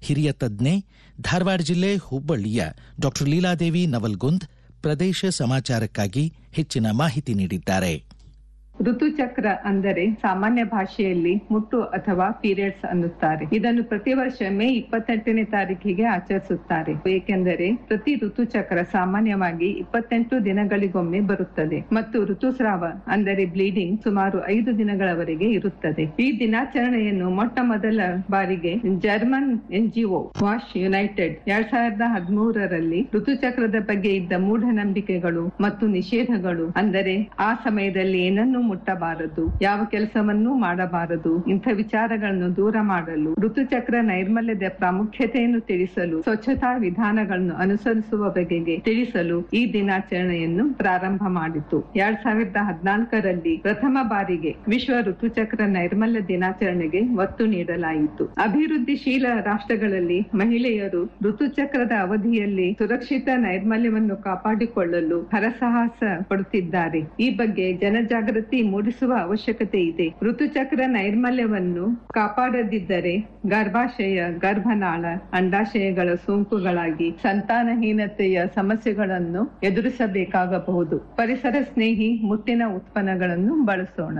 ಹಿರಿಯ ತಜ್ಞೆ ಧಾರವಾಡ ಜಿಲ್ಲೆ ಹುಬ್ಬಳ್ಳಿಯ ಡಾಕ್ಟರ್ ಲೀಲಾದೇವಿ ನವಲ್ಗುಂದ್ ಪ್ರದೇಶ ಸಮಾಚಾರಕ್ಕಾಗಿ ಹೆಚ್ಚಿನ ಮಾಹಿತಿ ನೀಡಿದ್ದಾರೆ ಋತುಚಕ್ರ ಅಂದರೆ ಸಾಮಾನ್ಯ ಭಾಷೆಯಲ್ಲಿ ಮುಟ್ಟು ಅಥವಾ ಪೀರಿಯಡ್ಸ್ ಅನ್ನುತ್ತಾರೆ ಇದನ್ನು ಪ್ರತಿ ವರ್ಷ ಮೇ ಇಪ್ಪತ್ತೆಂಟನೇ ತಾರೀಕಿಗೆ ಆಚರಿಸುತ್ತಾರೆ ಏಕೆಂದರೆ ಪ್ರತಿ ಋತುಚಕ್ರ ಸಾಮಾನ್ಯವಾಗಿ ಇಪ್ಪತ್ತೆಂಟು ದಿನಗಳಿಗೊಮ್ಮೆ ಬರುತ್ತದೆ ಮತ್ತು ಋತುಸ್ರಾವ ಅಂದರೆ ಬ್ಲೀಡಿಂಗ್ ಸುಮಾರು ಐದು ದಿನಗಳವರೆಗೆ ಇರುತ್ತದೆ ಈ ದಿನಾಚರಣೆಯನ್ನು ಮೊಟ್ಟ ಮೊದಲ ಬಾರಿಗೆ ಜರ್ಮನ್ ಎನ್ಜಿಒ ವಾಶ್ ಯುನೈಟೆಡ್ ಎರಡ್ ಸಾವಿರದ ಹದಿಮೂರರಲ್ಲಿ ಋತುಚಕ್ರದ ಬಗ್ಗೆ ಇದ್ದ ಮೂಢನಂಬಿಕೆಗಳು ಮತ್ತು ನಿಷೇಧಗಳು ಅಂದರೆ ಆ ಸಮಯದಲ್ಲಿ ಏನನ್ನು ಮುಟ್ಟಬಾರದು ಯಾವ ಕೆಲಸವನ್ನೂ ಮಾಡಬಾರದು ಇಂಥ ವಿಚಾರಗಳನ್ನು ದೂರ ಮಾಡಲು ಋತುಚಕ್ರ ನೈರ್ಮಲ್ಯದ ಪ್ರಾಮುಖ್ಯತೆಯನ್ನು ತಿಳಿಸಲು ಸ್ವಚ್ಛತಾ ವಿಧಾನಗಳನ್ನು ಅನುಸರಿಸುವ ಬಗೆಗೆ ತಿಳಿಸಲು ಈ ದಿನಾಚರಣೆಯನ್ನು ಪ್ರಾರಂಭ ಮಾಡಿತು ಎರಡ್ ಸಾವಿರದ ಹದಿನಾಲ್ಕರಲ್ಲಿ ಪ್ರಥಮ ಬಾರಿಗೆ ವಿಶ್ವ ಋತುಚಕ್ರ ನೈರ್ಮಲ್ಯ ದಿನಾಚರಣೆಗೆ ಒತ್ತು ನೀಡಲಾಯಿತು ಅಭಿವೃದ್ಧಿಶೀಲ ರಾಷ್ಟ್ರಗಳಲ್ಲಿ ಮಹಿಳೆಯರು ಋತುಚಕ್ರದ ಅವಧಿಯಲ್ಲಿ ಸುರಕ್ಷಿತ ನೈರ್ಮಲ್ಯವನ್ನು ಕಾಪಾಡಿಕೊಳ್ಳಲು ಹರಸಾಹಸ ಪಡುತ್ತಿದ್ದಾರೆ ಈ ಬಗ್ಗೆ ಜನಜಾಗೃತಿ ಮೂಡಿಸುವ ಅವಶ್ಯಕತೆ ಇದೆ ಋತುಚಕ್ರ ನೈರ್ಮಲ್ಯವನ್ನು ಕಾಪಾಡದಿದ್ದರೆ ಗರ್ಭಾಶಯ ಗರ್ಭನಾಳ ಅಂಡಾಶಯಗಳ ಸೋಂಕುಗಳಾಗಿ ಸಂತಾನಹೀನತೆಯ ಸಮಸ್ಯೆಗಳನ್ನು ಎದುರಿಸಬೇಕಾಗಬಹುದು ಪರಿಸರ ಸ್ನೇಹಿ ಮುಟ್ಟಿನ ಉತ್ಪನ್ನಗಳನ್ನು ಬಳಸೋಣ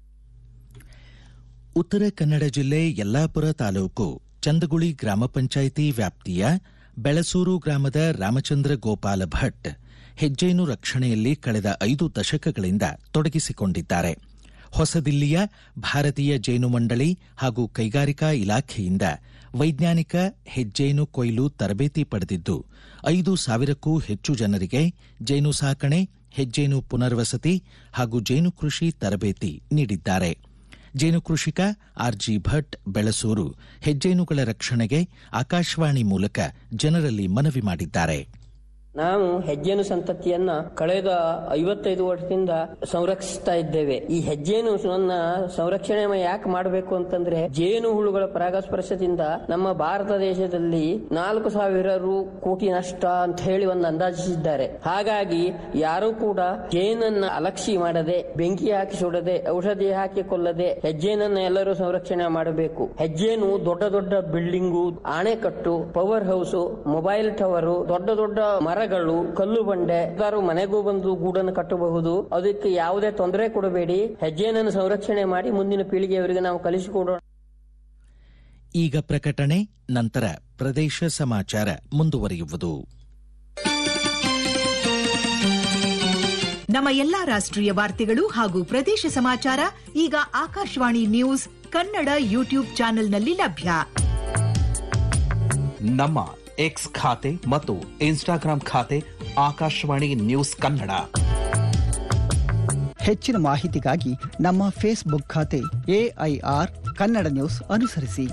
ಉತ್ತರ ಕನ್ನಡ ಜಿಲ್ಲೆ ಯಲ್ಲಾಪುರ ತಾಲೂಕು ಚಂದಗುಳಿ ಗ್ರಾಮ ಪಂಚಾಯಿತಿ ವ್ಯಾಪ್ತಿಯ ಬೆಳಸೂರು ಗ್ರಾಮದ ರಾಮಚಂದ್ರ ಗೋಪಾಲ ಭಟ್ ಹೆಜ್ಜೇನು ರಕ್ಷಣೆಯಲ್ಲಿ ಕಳೆದ ಐದು ದಶಕಗಳಿಂದ ತೊಡಗಿಸಿಕೊಂಡಿದ್ದಾರೆ ಹೊಸದಿಲ್ಲಿಯ ಭಾರತೀಯ ಜೇನು ಮಂಡಳಿ ಹಾಗೂ ಕೈಗಾರಿಕಾ ಇಲಾಖೆಯಿಂದ ವೈಜ್ಞಾನಿಕ ಹೆಜ್ಜೇನು ಕೊಯ್ಲು ತರಬೇತಿ ಪಡೆದಿದ್ದು ಐದು ಸಾವಿರಕ್ಕೂ ಹೆಚ್ಚು ಜನರಿಗೆ ಜೇನು ಸಾಕಣೆ ಹೆಜ್ಜೇನು ಪುನರ್ವಸತಿ ಹಾಗೂ ಜೇನು ಕೃಷಿ ತರಬೇತಿ ನೀಡಿದ್ದಾರೆ ಜೇನು ಕೃಷಿಕ ಆರ್ಜಿ ಭಟ್ ಬೆಳಸೂರು ಹೆಜ್ಜೇನುಗಳ ರಕ್ಷಣೆಗೆ ಆಕಾಶವಾಣಿ ಮೂಲಕ ಜನರಲ್ಲಿ ಮನವಿ ಮಾಡಿದ್ದಾರೆ ನಾವು ಹೆಜ್ಜೇನು ಸಂತತಿಯನ್ನ ಕಳೆದ ಐವತ್ತೈದು ವರ್ಷದಿಂದ ಸಂರಕ್ಷಿಸ್ತಾ ಇದ್ದೇವೆ ಈ ಹೆಜ್ಜೇನು ನನ್ನ ಸಂರಕ್ಷಣೆ ಯಾಕೆ ಮಾಡಬೇಕು ಅಂತಂದ್ರೆ ಜೇನು ಹುಳುಗಳ ಪರಾಗಸ್ಪರ್ಶದಿಂದ ನಮ್ಮ ಭಾರತ ದೇಶದಲ್ಲಿ ನಾಲ್ಕು ಸಾವಿರ ರು ಕೋಟಿ ನಷ್ಟ ಅಂತ ಹೇಳಿ ಒಂದು ಅಂದಾಜಿಸಿದ್ದಾರೆ ಹಾಗಾಗಿ ಯಾರು ಕೂಡ ಜೇನನ್ನ ಅಲಕ್ಷಿ ಮಾಡದೆ ಬೆಂಕಿ ಹಾಕಿ ಸುಡದೆ ಔಷಧಿ ಹಾಕಿ ಕೊಲ್ಲದೆ ಹೆಜ್ಜೇನನ್ನ ಎಲ್ಲರೂ ಸಂರಕ್ಷಣೆ ಮಾಡಬೇಕು ಹೆಜ್ಜೇನು ದೊಡ್ಡ ದೊಡ್ಡ ಬಿಲ್ಡಿಂಗು ಆಣೆಕಟ್ಟು ಪವರ್ ಹೌಸ್ ಮೊಬೈಲ್ ಟವರ್ ದೊಡ್ಡ ದೊಡ್ಡ ಮರಗಳು ಕಲ್ಲು ಬಂಡೆ ಎಲ್ಲರೂ ಮನೆಗೂ ಬಂದು ಗೂಡನ್ನು ಕಟ್ಟಬಹುದು ಅದಕ್ಕೆ ಯಾವುದೇ ತೊಂದರೆ ಕೊಡಬೇಡಿ ಹೆಜ್ಜೆಯನ್ನು ಸಂರಕ್ಷಣೆ ಮಾಡಿ ಮುಂದಿನ ಪೀಳಿಗೆಯವರಿಗೆ ನಾವು ಕಲಿಸಿಕೊಡೋಣ ಈಗ ಪ್ರಕಟಣೆ ನಂತರ ಪ್ರದೇಶ ಸಮಾಚಾರ ಮುಂದುವರಿಯುವುದು ನಮ್ಮ ಎಲ್ಲಾ ರಾಷ್ಟ್ರೀಯ ವಾರ್ತೆಗಳು ಹಾಗೂ ಪ್ರದೇಶ ಸಮಾಚಾರ ಈಗ ಆಕಾಶವಾಣಿ ನ್ಯೂಸ್ ಕನ್ನಡ ಯೂಟ್ಯೂಬ್ ಚಾನೆಲ್ನಲ್ಲಿ ಲಭ್ಯ ನಮ್ಮ ಎಕ್ಸ್ ಖಾತೆ ಮತ್ತು ಇನ್ಸ್ಟಾಗ್ರಾಂ ಖಾತೆ ಆಕಾಶವಾಣಿ ನ್ಯೂಸ್ ಕನ್ನಡ ಹೆಚ್ಚಿನ ಮಾಹಿತಿಗಾಗಿ ನಮ್ಮ ಫೇಸ್ಬುಕ್ ಖಾತೆ ಎಐಆರ್ ಕನ್ನಡ ನ್ಯೂಸ್ ಅನುಸರಿಸಿ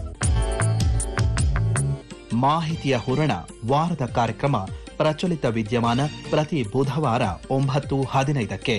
ಮಾಹಿತಿಯ ಹೂರಣ ವಾರದ ಕಾರ್ಯಕ್ರಮ ಪ್ರಚಲಿತ ವಿದ್ಯಮಾನ ಪ್ರತಿ ಬುಧವಾರ ಒಂಬತ್ತು ಹದಿನೈದಕ್ಕೆ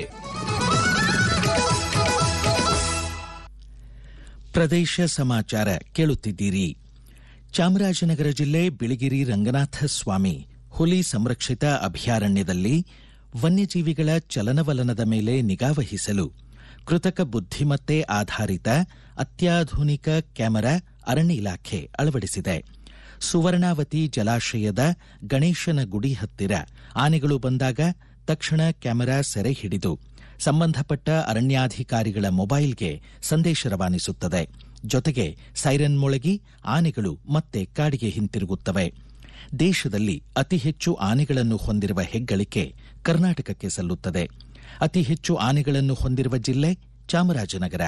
ಪ್ರದೇಶ ಸಮಾಚಾರ ಕೇಳುತ್ತಿದ್ದೀರಿ ಚಾಮರಾಜನಗರ ಜಿಲ್ಲೆ ಬಿಳಿಗಿರಿ ರಂಗನಾಥ ಸ್ವಾಮಿ ಹುಲಿ ಸಂರಕ್ಷಿತ ಅಭಯಾರಣ್ಯದಲ್ಲಿ ವನ್ಯಜೀವಿಗಳ ಚಲನವಲನದ ಮೇಲೆ ನಿಗಾವಹಿಸಲು ಕೃತಕ ಬುದ್ಧಿಮತ್ತೆ ಆಧಾರಿತ ಅತ್ಯಾಧುನಿಕ ಕ್ಯಾಮೆರಾ ಅರಣ್ಯ ಇಲಾಖೆ ಅಳವಡಿಸಿದೆ ಸುವರ್ಣಾವತಿ ಜಲಾಶಯದ ಗಣೇಶನ ಗುಡಿ ಹತ್ತಿರ ಆನೆಗಳು ಬಂದಾಗ ತಕ್ಷಣ ಕ್ಯಾಮೆರಾ ಸೆರೆ ಹಿಡಿದು ಸಂಬಂಧಪಟ್ಟ ಅರಣ್ಯಾಧಿಕಾರಿಗಳ ಮೊಬೈಲ್ಗೆ ಸಂದೇಶ ರವಾನಿಸುತ್ತದೆ ಜೊತೆಗೆ ಸೈರನ್ ಮೊಳಗಿ ಆನೆಗಳು ಮತ್ತೆ ಕಾಡಿಗೆ ಹಿಂತಿರುಗುತ್ತವೆ ದೇಶದಲ್ಲಿ ಅತಿ ಹೆಚ್ಚು ಆನೆಗಳನ್ನು ಹೊಂದಿರುವ ಹೆಗ್ಗಳಿಕೆ ಕರ್ನಾಟಕಕ್ಕೆ ಸಲ್ಲುತ್ತದೆ ಅತಿ ಹೆಚ್ಚು ಆನೆಗಳನ್ನು ಹೊಂದಿರುವ ಜಿಲ್ಲೆ ಚಾಮರಾಜನಗರ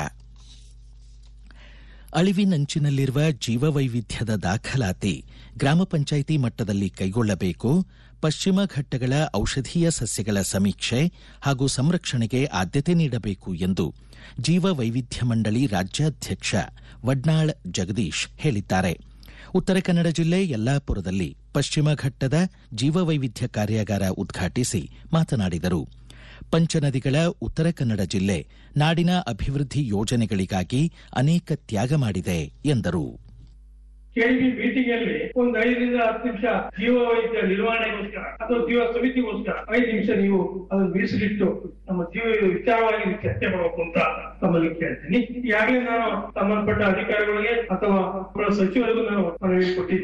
ಅಳಿವಿನಂಚಿನಲ್ಲಿರುವ ಜೀವವೈವಿಧ್ಯದ ದಾಖಲಾತಿ ಗ್ರಾಮ ಪಂಚಾಯಿತಿ ಮಟ್ಟದಲ್ಲಿ ಕೈಗೊಳ್ಳಬೇಕು ಪಶ್ಚಿಮ ಘಟ್ಟಗಳ ಔಷಧೀಯ ಸಸ್ಯಗಳ ಸಮೀಕ್ಷೆ ಹಾಗೂ ಸಂರಕ್ಷಣೆಗೆ ಆದ್ಯತೆ ನೀಡಬೇಕು ಎಂದು ಜೀವ ವೈವಿಧ್ಯ ಮಂಡಳಿ ರಾಜ್ಯಾಧ್ಯಕ್ಷ ವಡ್ನಾಳ್ ಜಗದೀಶ್ ಹೇಳಿದ್ದಾರೆ ಉತ್ತರ ಕನ್ನಡ ಜಿಲ್ಲೆ ಯಲ್ಲಾಪುರದಲ್ಲಿ ಪಶ್ಚಿಮ ಘಟ್ಟದ ಜೀವವೈವಿಧ್ಯ ಕಾರ್ಯಾಗಾರ ಉದ್ಘಾಟಿಸಿ ಮಾತನಾಡಿದರು ಪಂಚನದಿಗಳ ಉತ್ತರ ಕನ್ನಡ ಜಿಲ್ಲೆ ನಾಡಿನ ಅಭಿವೃದ್ಧಿ ಯೋಜನೆಗಳಿಗಾಗಿ ಅನೇಕ ತ್ಯಾಗ ಮಾಡಿದೆ ಎಂದರು ಕೆಳಗಿ ಮೀಟಿಂಗ್ ಅಲ್ಲಿ ಒಂದು ಐದರಿಂದ ಹತ್ತು ನಿಮಿಷ ಜೀವ ವೈದ್ಯ ನಿರ್ವಹಣೆಗೋಸ್ಕರ ಅಥವಾ ಜೀವ ಸಮಿತಿಗೋಸ್ಕರ ಐದು ನಿಮಿಷ ನೀವು ಅದನ್ನು ಮೀಸಲಿಟ್ಟು ನಮ್ಮ ಜೀವ ವಿಚಾರವಾಗಿ ನೀವು ಚರ್ಚೆ ಮಾಡಬೇಕು ಅಂತ ತಮ್ಮಲ್ಲಿ ಕೇಳ್ತೀನಿ ಈಗಾಗಲೇ ನಾನು ಸಂಬಂಧಪಟ್ಟ ಅಧಿಕಾರಿಗಳಿಗೆ ಅಥವಾ ಸಚಿವರಿಗೂ ನಾನು ಮನವಿ ಕೊಟ್ಟಿದ್ದೆ